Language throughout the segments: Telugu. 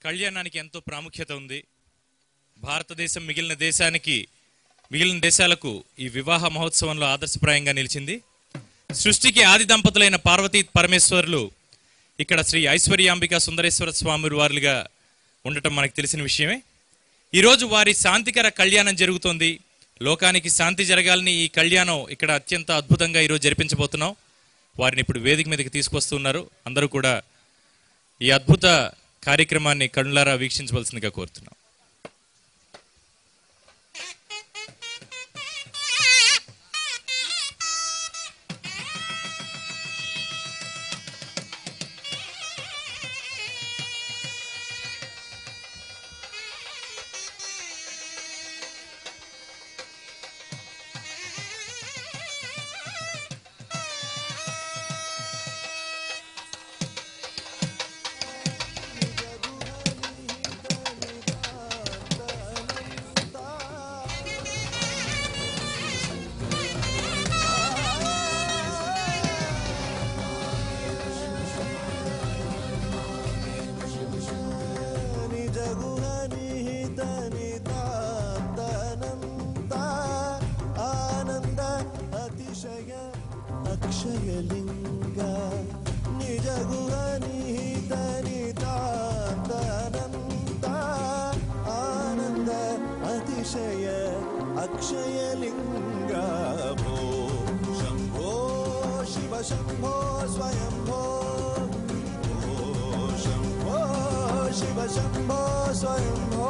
కళ్యాణానికి ఎంతో ప్రాముఖ్యత ఉంది భారతదేశం మిగిలిన దేశానికి మిగిలిన దేశాలకు ఈ వివాహ మహోత్సవంలో ఆదర్శప్రాయంగా నిలిచింది సృష్టికి ఆది దంపతులైన పార్వతీ పరమేశ్వరులు ఇక్కడ శ్రీ ఐశ్వర్యాంబిక సుందరేశ్వర స్వామి వారులుగా ఉండటం మనకు తెలిసిన విషయమే ఈరోజు వారి శాంతికర కళ్యాణం జరుగుతోంది లోకానికి శాంతి జరగాలని ఈ కళ్యాణం ఇక్కడ అత్యంత అద్భుతంగా ఈరోజు జరిపించబోతున్నాం వారిని ఇప్పుడు వేదిక మీదకి తీసుకొస్తున్నారు అందరూ కూడా ఈ అద్భుత కార్యక్రమాన్ని కళ్ళారా వీక్షించవలసిందిగా కోరుతున్నాం ఆనంద అతిశయ అక్షయలింగ నిజ గుహ నిహిత నితాంతనంత ఆనంద అతిశయ అక్షయలింగ భో శంభో శివ శంభో స్వయంభో ఓ శంభో శివ శంభో స్వయంభో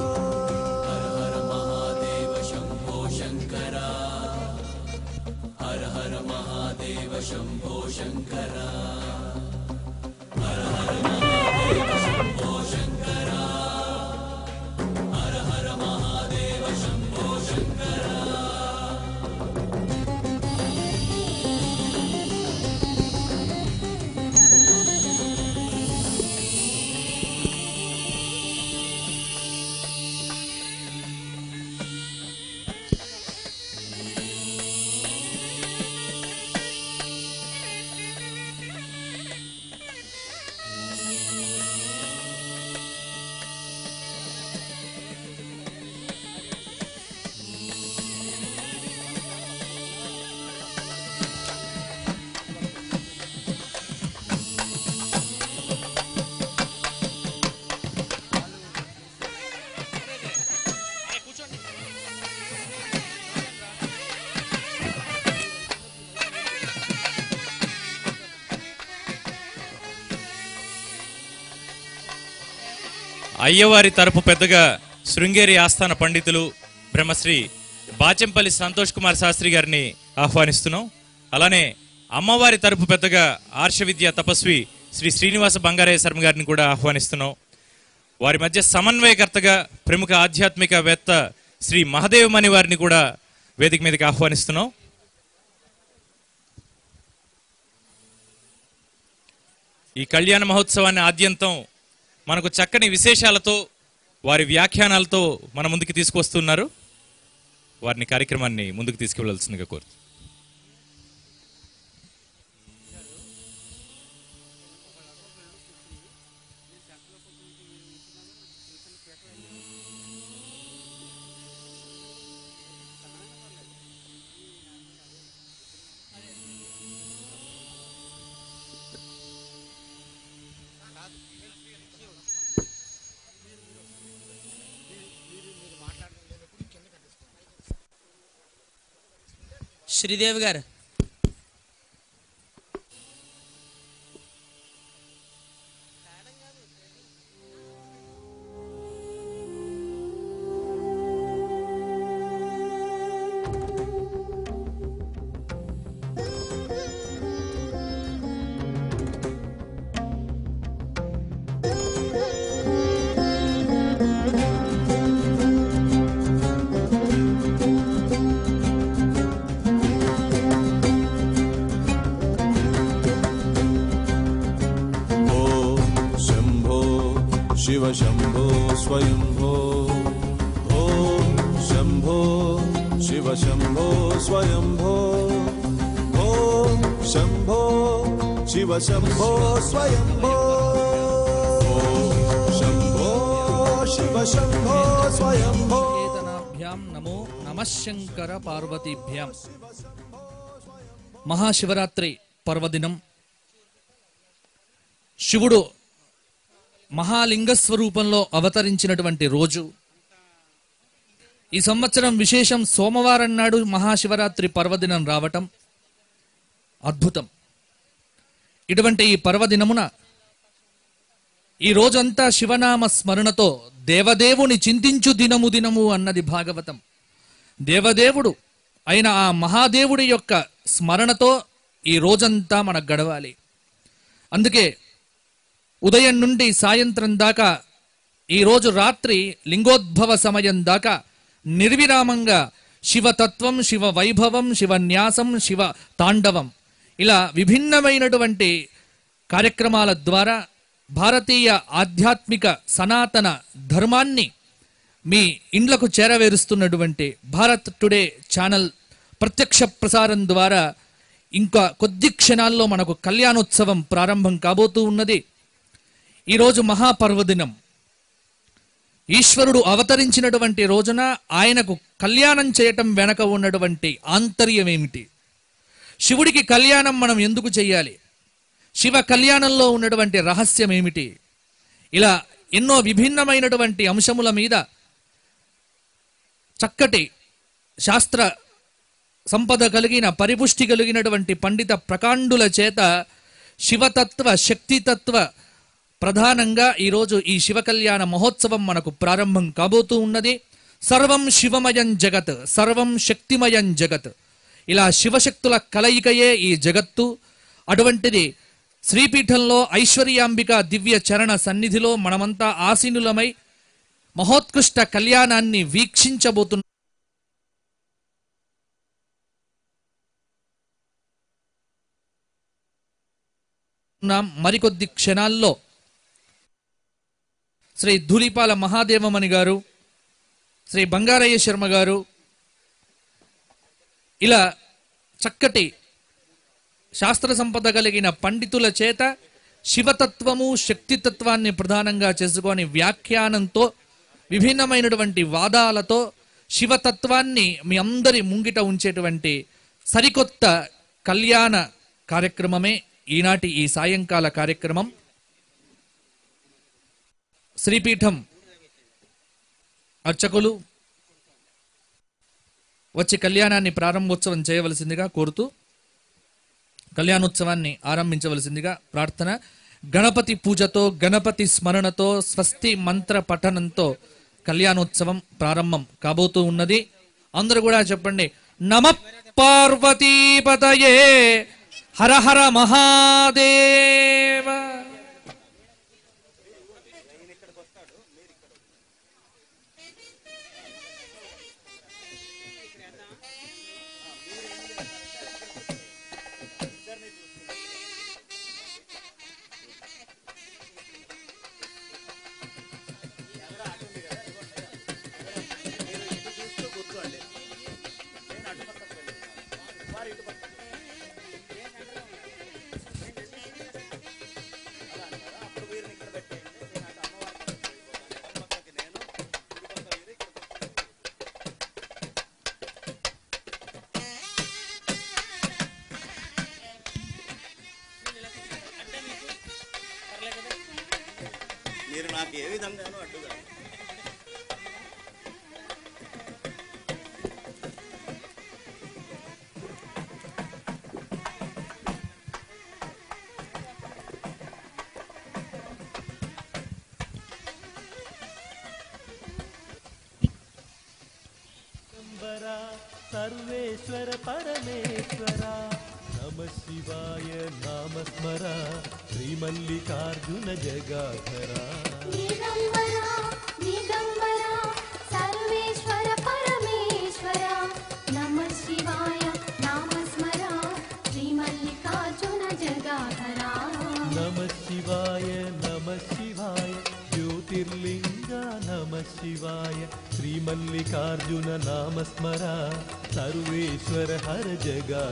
అయ్యవారి తరపు పెద్దగా శృంగేరి ఆస్థాన పండితులు బ్రహ్మశ్రీ బాచెంపల్లి సంతోష్ కుమార్ శాస్త్రి గారిని ఆహ్వానిస్తున్నాం అలానే అమ్మవారి తరపు పెద్దగా ఆర్ష విద్య తపస్వి శ్రీ శ్రీనివాస బంగారయ్య శర్మ గారిని కూడా ఆహ్వానిస్తున్నాం వారి మధ్య సమన్వయకర్తగా ప్రముఖ ఆధ్యాత్మికవేత్త శ్రీ మహదేవమణి వారిని కూడా వేదిక మీదకి ఆహ్వానిస్తున్నాం ఈ కళ్యాణ మహోత్సవాన్ని ఆద్యంతం మనకు చక్కని విశేషాలతో వారి వ్యాఖ్యానాలతో మన ముందుకు తీసుకొస్తున్నారు వారిని కార్యక్రమాన్ని ముందుకు తీసుకువెళ్ళాల్సిందిగా కోరు శ్రీదేవి గారు ओ शम्भो शिव शम्भो स्वयम्भो ॐ शम्भो शिव शम्भो स्वयम्भो ॐ शम्भो शिव शम्भो स्वयम्भो ॐ शम्भो शिव शम्भो स्वयम्भो కేతనాభ్యాం నమో నమశంకర పార్వతీభ్యాం మహాశివరాత్రి పర్వదినం శివుడు మహాలింగ స్వరూపంలో అవతరించినటువంటి రోజు ఈ సంవత్సరం విశేషం సోమవారం నాడు మహాశివరాత్రి పర్వదినం రావటం అద్భుతం ఇటువంటి ఈ పర్వదినమున ఈ రోజంతా శివనామ స్మరణతో దేవదేవుని చింతించు దినము దినము అన్నది భాగవతం దేవదేవుడు అయిన ఆ మహాదేవుడి యొక్క స్మరణతో ఈ రోజంతా మనకు గడవాలి అందుకే ఉదయం నుండి సాయంత్రం దాకా ఈ రోజు రాత్రి లింగోద్భవ సమయం దాకా నిర్విరామంగా శివతత్వం శివ వైభవం శివన్యాసం శివ తాండవం ఇలా విభిన్నమైనటువంటి కార్యక్రమాల ద్వారా భారతీయ ఆధ్యాత్మిక సనాతన ధర్మాన్ని మీ ఇండ్లకు చేరవేరుస్తున్నటువంటి భారత్ టుడే ఛానల్ ప్రత్యక్ష ప్రసారం ద్వారా ఇంకా కొద్ది క్షణాల్లో మనకు కళ్యాణోత్సవం ప్రారంభం కాబోతూ ఉన్నది ఈరోజు మహాపర్వదినం ఈశ్వరుడు అవతరించినటువంటి రోజున ఆయనకు కళ్యాణం చేయటం వెనక ఉన్నటువంటి ఆంతర్యం ఏమిటి శివుడికి కళ్యాణం మనం ఎందుకు చెయ్యాలి శివ కళ్యాణంలో ఉన్నటువంటి రహస్యం ఏమిటి ఇలా ఎన్నో విభిన్నమైనటువంటి అంశముల మీద చక్కటి శాస్త్ర సంపద కలిగిన పరిపుష్టి కలిగినటువంటి పండిత ప్రకాండుల చేత శివతత్వ శక్తితత్వ ప్రధానంగా ఈరోజు ఈ శివ కళ్యాణ మహోత్సవం మనకు ప్రారంభం కాబోతూ ఉన్నది సర్వం శివమయం జగత్ సర్వం శక్తిమయం జగత్ ఇలా శివశక్తుల కలయికయే ఈ జగత్తు అటువంటిది శ్రీపీఠంలో ఐశ్వర్యాంబిక దివ్య చరణ సన్నిధిలో మనమంతా ఆసీనులమై మహోత్కృష్ట కళ్యాణాన్ని వీక్షించబోతున్న ఉన్నాం. మరికొద్ది క్షణాల్లో శ్రీ ధూళిపాల మహాదేవమణి గారు శ్రీ బంగారయ్య శర్మ గారు ఇలా చక్కటి శాస్త్ర సంపద కలిగిన పండితుల చేత శివతత్వము శక్తితత్వాన్ని ప్రధానంగా చేసుకొని వ్యాఖ్యానంతో విభిన్నమైనటువంటి వాదాలతో శివతత్వాన్ని మీ అందరి ముంగిట ఉంచేటువంటి సరికొత్త కళ్యాణ కార్యక్రమమే ఈనాటి ఈ సాయంకాల కార్యక్రమం శ్రీపీఠం అర్చకులు వచ్చి కళ్యాణాన్ని ప్రారంభోత్సవం చేయవలసిందిగా కోరుతూ కళ్యాణోత్సవాన్ని ఆరంభించవలసిందిగా ప్రార్థన గణపతి పూజతో గణపతి స్మరణతో స్వస్తి మంత్ర పఠనంతో కళ్యాణోత్సవం ప్రారంభం కాబోతూ ఉన్నది అందరూ కూడా చెప్పండి నమ పార్వతీపతయే హర హర మహాదేవ మీరు నాకు ఏ విధంగానూ అడ్డుగా శంబర సర్వేశ్వర పరమేశ్వర నమ శివాయ నామస్మర శ్రీమల్లికార్జున జగాధర దిగంబర దిగంబర సర్వేశ్వర పరమేశ్వర నమ శివాయ నామస్మర శ్రీమల్లికార్జున జగాధర నమ శివాయ నమ శివాయ జ్యోతిర్లింగ నమ శివాయ శ్రీమల్లికార్జున నామస్మర సర్వేశ్వర హర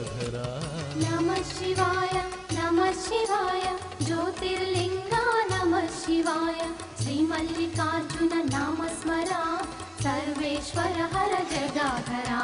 జగాధర నమ శివాయ నమ శివాయ జ్యోతిర్లింగా నమ नमः शिवाय श्रीमल्लिकार्जुन नाम स्मरा सर्वेश्वर हर जगाधरा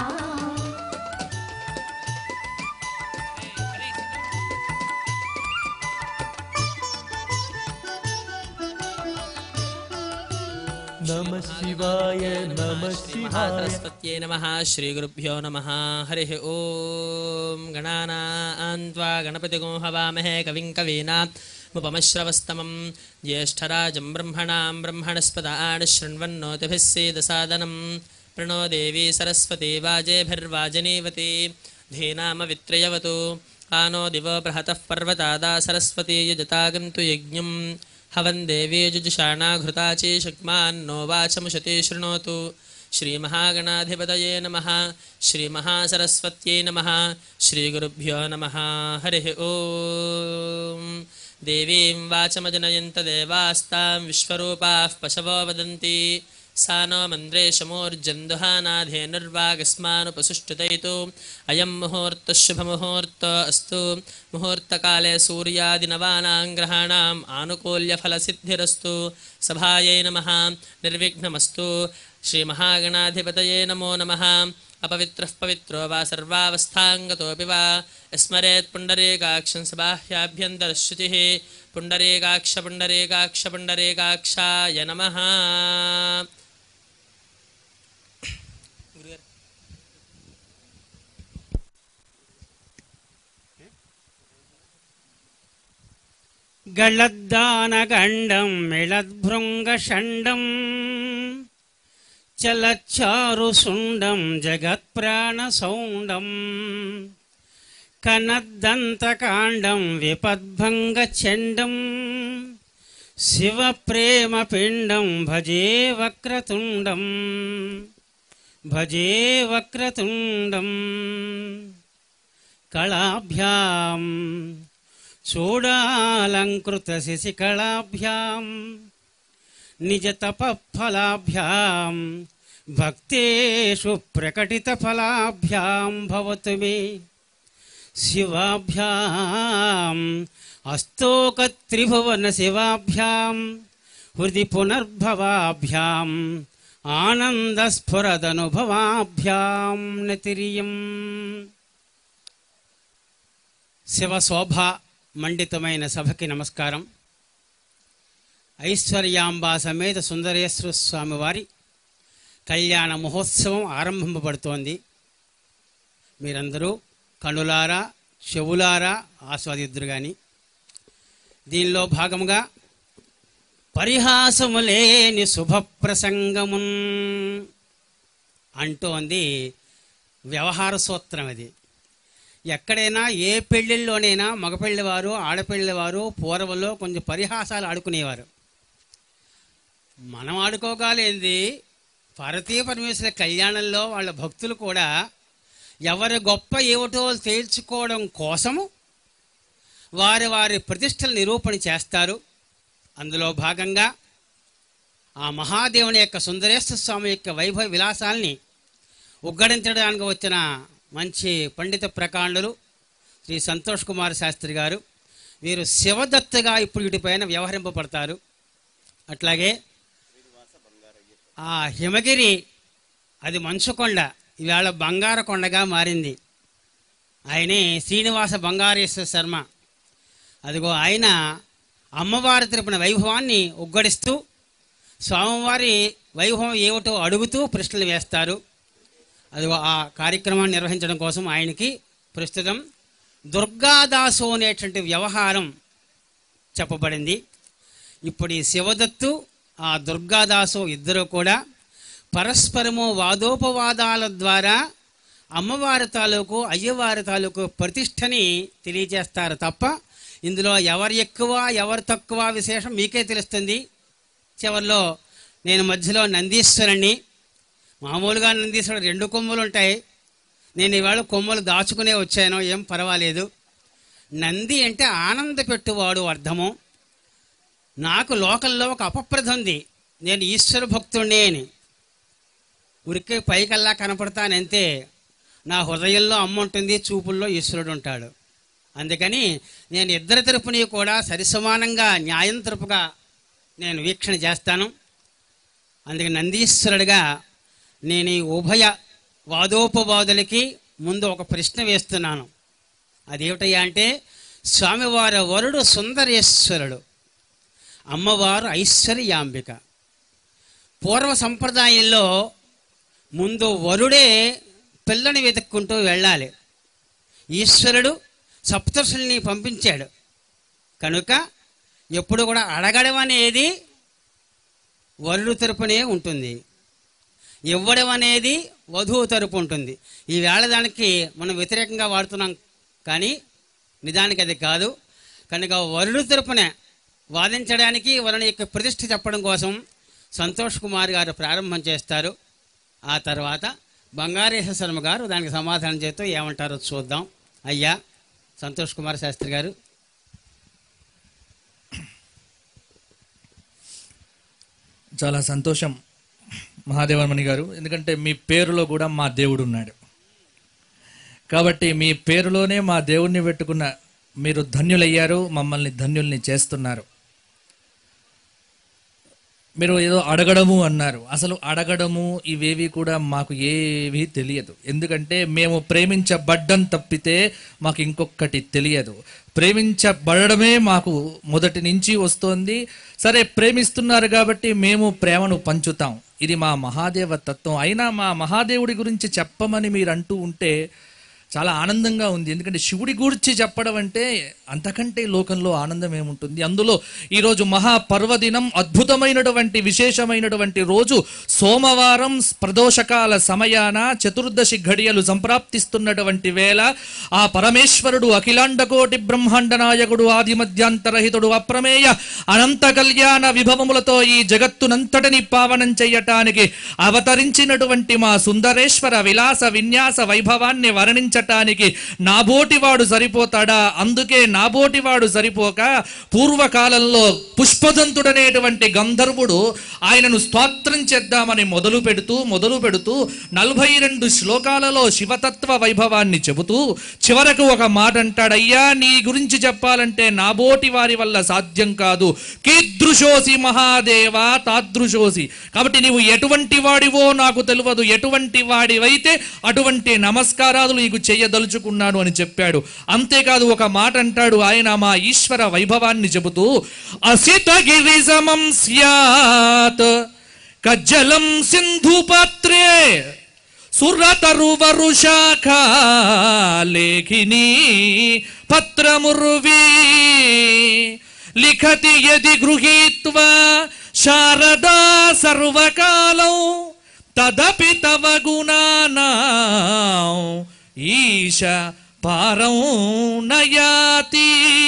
नमः शिवाय नमः शिवाय महासरस्वत्यै नमः श्रीगुरुभ्यो नमः हरिः ॐ गणानान्त्वा गणपतिगो हवामहे कविं कवीनामुपमश्रवस्तमं ज्येष्ठराजं ब्रह्मणां ब्रह्मणस्पदान् शृण्वन्नोतिभिः सेदसादनं प्रणो देवी सरस्वती वाजेभिर्वाजनीवती धीनामवित्रयवतु आनो दिवो बृहतः पर्वतादा सरस्वती युजतागन्तु यज्ञम् हवन् देवी जुजुषाणा घृताची शक्मान्नो वाचमुशति शृणोतु श्रीमहागणाधिपतये नमः श्रीमहासरस्वत्यै नमः श्रीगुरुभ्यो नमः हरिः ॐ देवीं वाचमजनयन्त देवास्तां विश्वरूपाः पशवो वदन्ति सा नो मन्द्रेशमूर्जन्दुहानाधेनुर्वागस्मानुपसुष्टुतैतु अयं मुहूर्तः शुभमुहूर्त अस्तु मुहूर्तकाले सूर्यादिनवानां ग्रहाणाम् आनुकूल्यफलसिद्धिरस्तु सभायै नमः निर्विघ्नमस्तु श्रीमहागणाधिपतये नमो नमः अपवित्रः पवित्रो वा सर्वावस्थाङ्गतोऽपि वा स्मरेत् पुण्डरीकाक्षं सबाह्याभ्यन्तरश्रुतिः पुण्डरीकाक्ष पुण्डरीकाक्ष पुण्डरीकाक्षाय नमः గళద్దానగండం మిళద్భృంగషండం చలచ్చారు సుండం జగత్ప్రాణసౌండం కనద్దంతకాండం విపద్భంగ చండం శివ ప్రేమ పిండం భజే వక్రతుండం భజే వక్రతుండం కళాభ్యాం చూడాలంకృత శశికళాభ్యాం నిజ తపఫలాభ్యాం భక్తేషు ప్రకటిత ఫలాభ్యాం భవతు మే శివాభ్యాం అస్తోక త్రిభువన శివాభ్యాం హృది పునర్భవాభ్యాం ఆనందస్ఫురదనుభవాభ్యాం నతిరియం శివశోభ మండితమైన సభకి నమస్కారం ఐశ్వర్యాంబ సమేత సుందరేశ్వర స్వామి వారి కళ్యాణ మహోత్సవం ఆరంభింపబడుతోంది మీరందరూ కనులారా చెవులారా ఆస్వాదిద్దురు కానీ దీనిలో భాగముగా పరిహాసము లేని శుభప్రసంగమున్ అంటోంది వ్యవహార సూత్రం అది ఎక్కడైనా ఏ పెళ్ళిళ్ళలోనైనా మగపెళ్ళివారు ఆడపెళ్ళివారు పూర్వంలో కొంచెం పరిహాసాలు ఆడుకునేవారు మనం ఆడుకోగలేంది భారతీయ పరమేశ్వర కళ్యాణంలో వాళ్ళ భక్తులు కూడా ఎవరి గొప్ప ఏమిటో తేల్చుకోవడం కోసము వారి వారి ప్రతిష్టలు నిరూపణ చేస్తారు అందులో భాగంగా ఆ మహాదేవుని యొక్క సుందరేశ్వర స్వామి యొక్క వైభవ విలాసాల్ని ఉగ్గడించడానికి వచ్చిన మంచి పండిత ప్రకాండులు శ్రీ సంతోష్ కుమార్ శాస్త్రి గారు వీరు శివదత్తగా ఇప్పుడు వీటిపైన వ్యవహరింపబడతారు అట్లాగే ఆ హిమగిరి అది మంచుకొండ ఇవాళ బంగార కొండగా మారింది ఆయనే శ్రీనివాస బంగారేశ్వర శర్మ అదిగో ఆయన అమ్మవారి తరపున వైభవాన్ని ఉగ్గడిస్తూ స్వామివారి వైభవం ఏమిటో అడుగుతూ ప్రశ్నలు వేస్తారు అదిగో ఆ కార్యక్రమాన్ని నిర్వహించడం కోసం ఆయనకి ప్రస్తుతం దుర్గాదాసు అనేటువంటి వ్యవహారం చెప్పబడింది ఇప్పుడు ఈ శివదత్తు ఆ దుర్గాదాసు ఇద్దరు కూడా పరస్పరము వాదోపవాదాల ద్వారా అమ్మవారి తాలూకు అయ్యవారి తాలూకు ప్రతిష్టని తెలియజేస్తారు తప్ప ఇందులో ఎవరు ఎక్కువ ఎవరు తక్కువ విశేషం మీకే తెలుస్తుంది చివరిలో నేను మధ్యలో నందీశ్వరుణ్ణి మామూలుగా నందీశ్వరుడు రెండు కొమ్ములు ఉంటాయి నేను ఇవాళ కొమ్మలు దాచుకునే వచ్చాను ఏం పర్వాలేదు నంది అంటే ఆనంద పెట్టువాడు అర్థము నాకు లోకల్లో ఒక అపప్రథ ఉంది నేను ఈశ్వర భక్తుడిని అని ఉరికే పైకల్లా కనపడతానంతే నా హృదయంలో అమ్మ ఉంటుంది చూపుల్లో ఈశ్వరుడు ఉంటాడు అందుకని నేను ఇద్దరి తరపుని కూడా సరిసమానంగా న్యాయం తరపుగా నేను వీక్షణ చేస్తాను అందుకే నందీశ్వరుడిగా నేను ఈ ఉభయ వాదోపవాదులకి ముందు ఒక ప్రశ్న వేస్తున్నాను అదేమిటయ్యా అంటే స్వామివారి వరుడు సుందరేశ్వరుడు అమ్మవారు ఐశ్వర్యాంబిక పూర్వ సంప్రదాయంలో ముందు వరుడే పిల్లని వెతుక్కుంటూ వెళ్ళాలి ఈశ్వరుడు సప్తర్షుల్ని పంపించాడు కనుక ఎప్పుడు కూడా అడగడం అనేది వరుడు తరపునే ఉంటుంది ఇవ్వడం అనేది వధువు తరపు ఉంటుంది ఈవేళ దానికి మనం వ్యతిరేకంగా వాడుతున్నాం కానీ నిజానికి అది కాదు కనుక వరుడు తరపునే వాదించడానికి వరుని యొక్క ప్రతిష్ఠ చెప్పడం కోసం సంతోష్ కుమార్ గారు ప్రారంభం చేస్తారు ఆ తర్వాత బంగారేశ శర్మ గారు దానికి సమాధానం చేస్తూ ఏమంటారో చూద్దాం అయ్యా సంతోష్ కుమార్ శాస్త్రి గారు చాలా సంతోషం మహాదేవమణి గారు ఎందుకంటే మీ పేరులో కూడా మా దేవుడు ఉన్నాడు కాబట్టి మీ పేరులోనే మా దేవుణ్ణి పెట్టుకున్న మీరు ధన్యులయ్యారు మమ్మల్ని ధన్యుల్ని చేస్తున్నారు మీరు ఏదో అడగడము అన్నారు అసలు అడగడము ఇవేవి కూడా మాకు ఏవి తెలియదు ఎందుకంటే మేము ప్రేమించబడ్డం తప్పితే మాకు ఇంకొకటి తెలియదు ప్రేమించబడమే మాకు మొదటి నుంచి వస్తోంది సరే ప్రేమిస్తున్నారు కాబట్టి మేము ప్రేమను పంచుతాం ఇది మా మహాదేవ తత్వం అయినా మా మహాదేవుడి గురించి చెప్పమని మీరు అంటూ ఉంటే చాలా ఆనందంగా ఉంది ఎందుకంటే శివుడి గురించి చెప్పడం అంటే అంతకంటే లోకంలో ఆనందం ఏముంటుంది అందులో ఈరోజు మహాపర్వదినం అద్భుతమైనటువంటి విశేషమైనటువంటి రోజు సోమవారం ప్రదోషకాల సమయాన చతుర్దశి ఘడియలు సంప్రాప్తిస్తున్నటువంటి వేళ ఆ పరమేశ్వరుడు అఖిలాండకోటి బ్రహ్మాండ నాయకుడు ఆది మధ్యాంతరహితుడు అప్రమేయ అనంత కళ్యాణ విభవములతో ఈ జగత్తునంతటిని పావనం చెయ్యటానికి అవతరించినటువంటి మా సుందరేశ్వర విలాస విన్యాస వైభవాన్ని వర్ణించటానికి నాబోటివాడు సరిపోతాడా అందుకే నాబోటివాడు సరిపోక పూర్వకాలంలో పుష్పదంతుడనేటువంటి గంధర్వుడు ఆయనను స్తోత్రం చేద్దామని మొదలు పెడుతూ మొదలు పెడుతూ నలభై రెండు శ్లోకాలలో శివతత్వ వైభవాన్ని చెబుతూ చివరకు ఒక మాట అంటాడయ్యా నీ గురించి చెప్పాలంటే నాబోటి వారి వల్ల సాధ్యం కాదు కీదృశోసి మహాదేవ తాదృశోసి కాబట్టి నీవు ఎటువంటి వాడివో నాకు తెలియదు ఎటువంటి వాడివైతే అటువంటి నమస్కారాలు నీకు చెయ్యదలుచుకున్నాను అని చెప్పాడు అంతేకాదు ఒక మాట అంటాడు ఆయన మా ఈశ్వర వైభవాన్ని చెబుతూ అసితగిరి సమం స్యాత్ కజ్జలం సింధు పాత్రే సురతరువరు శాఖ లేఖిని పత్రముర్వీ లిఖతి యది గృహీత్వా శారదా సర్వకాలం తదపి తవ గుణానా ఈశ పారం నయాతి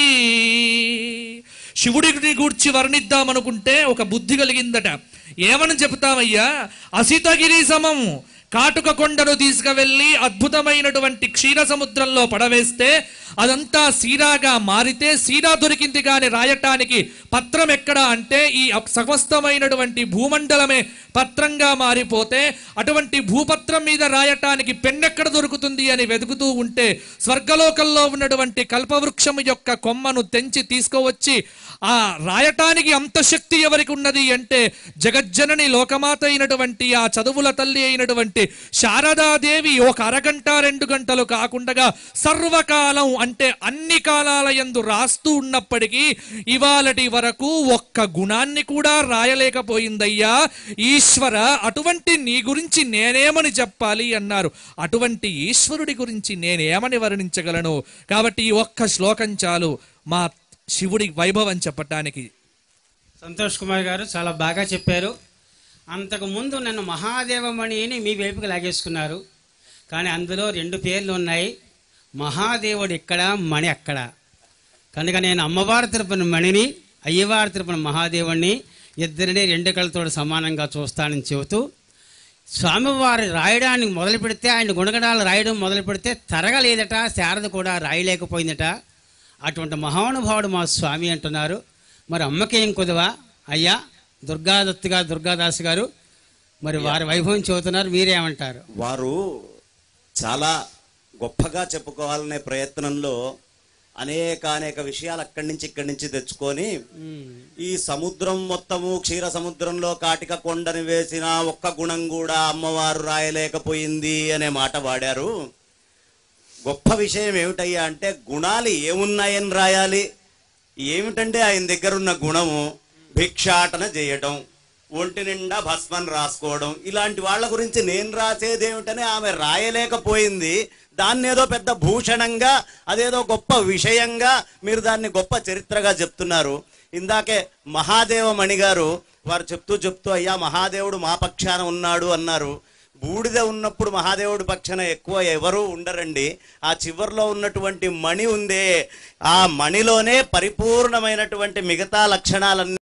శివుడిని గూర్చి వర్ణిద్దామనుకుంటే ఒక బుద్ధి కలిగిందట ఏమని చెప్తామయ్యా అసితగిరి సమము కాటుక కొండను తీసుకువెళ్ళి అద్భుతమైనటువంటి క్షీర సముద్రంలో పడవేస్తే అదంతా సీరాగా మారితే సీరా దొరికింది కానీ రాయటానికి పత్రం ఎక్కడ అంటే ఈ అప్- సమస్తమైనటువంటి భూమండలమే పత్రంగా మారిపోతే అటువంటి భూపత్రం మీద రాయటానికి పెన్నెక్కడ దొరుకుతుంది అని వెతుకుతూ ఉంటే స్వర్గలోకంలో ఉన్నటువంటి కల్పవృక్షము యొక్క కొమ్మను తెంచి తీసుకువచ్చి ఆ రాయటానికి అంత శక్తి ఎవరికి ఉన్నది అంటే జగజ్జనని లోకమాత అయినటువంటి ఆ చదువుల తల్లి అయినటువంటి శారదాదేవి ఒక అరగంట రెండు గంటలు కాకుండా సర్వకాలం అంటే అన్ని కాలాల యందు రాస్తూ ఉన్నప్పటికీ ఇవాళటి వరకు ఒక్క గుణాన్ని కూడా రాయలేకపోయిందయ్యా ఈశ్వర అటువంటి నీ గురించి నేనేమని చెప్పాలి అన్నారు అటువంటి ఈశ్వరుడి గురించి నేనేమని వర్ణించగలను కాబట్టి ఈ ఒక్క శ్లోకం చాలు మా శివుడి వైభవం చెప్పటానికి సంతోష్ కుమార్ గారు చాలా బాగా చెప్పారు అంతకు ముందు నన్ను మహాదేవమణి అని మీ వైపుకి లాగేసుకున్నారు కానీ అందులో రెండు పేర్లు ఉన్నాయి మహాదేవుడు ఇక్కడ మణి అక్కడ కనుక నేను అమ్మవారి తరపున మణిని అయ్యవారి తరపున మహాదేవుణ్ణి ఇద్దరిని రెండు కళ్ళతో సమానంగా చూస్తానని చెబుతూ స్వామివారి రాయడానికి మొదలు పెడితే ఆయన గుణగణాలు రాయడం మొదలు పెడితే తరగలేదట శారద కూడా రాయలేకపోయిందట అటువంటి మహానుభావుడు మా స్వామి అంటున్నారు మరి అమ్మకేం కుదవా అయ్యా దుర్గాదత్తు గారు దుర్గాదాస్ గారు మరి వారి వైభవం చెబుతున్నారు మీరేమంటారు వారు చాలా గొప్పగా చెప్పుకోవాలనే ప్రయత్నంలో అనేక అనేక విషయాలు అక్కడి నుంచి ఇక్కడి నుంచి తెచ్చుకొని ఈ సముద్రం మొత్తము క్షీర సముద్రంలో కాటిక కొండని వేసిన ఒక్క గుణం కూడా అమ్మవారు రాయలేకపోయింది అనే మాట వాడారు గొప్ప విషయం ఏమిటయ్యా అంటే గుణాలు ఏమున్నాయని రాయాలి ఏమిటంటే ఆయన దగ్గర ఉన్న గుణము భిక్షాటన చేయటం ఒంటి నిండా భస్మం రాసుకోవడం ఇలాంటి వాళ్ళ గురించి నేను రాసేది ఏమిటని ఆమె రాయలేకపోయింది దాన్ని ఏదో పెద్ద భూషణంగా అదేదో గొప్ప విషయంగా మీరు దాన్ని గొప్ప చరిత్రగా చెప్తున్నారు ఇందాకే మహాదేవ మణి గారు వారు చెప్తూ చెప్తూ అయ్యా మహాదేవుడు మా పక్షాన ఉన్నాడు అన్నారు బూడిద ఉన్నప్పుడు మహాదేవుడి పక్షాన ఎక్కువ ఎవరు ఉండరండి ఆ చివర్లో ఉన్నటువంటి మణి ఉందే ఆ మణిలోనే పరిపూర్ణమైనటువంటి మిగతా లక్షణాలన్నీ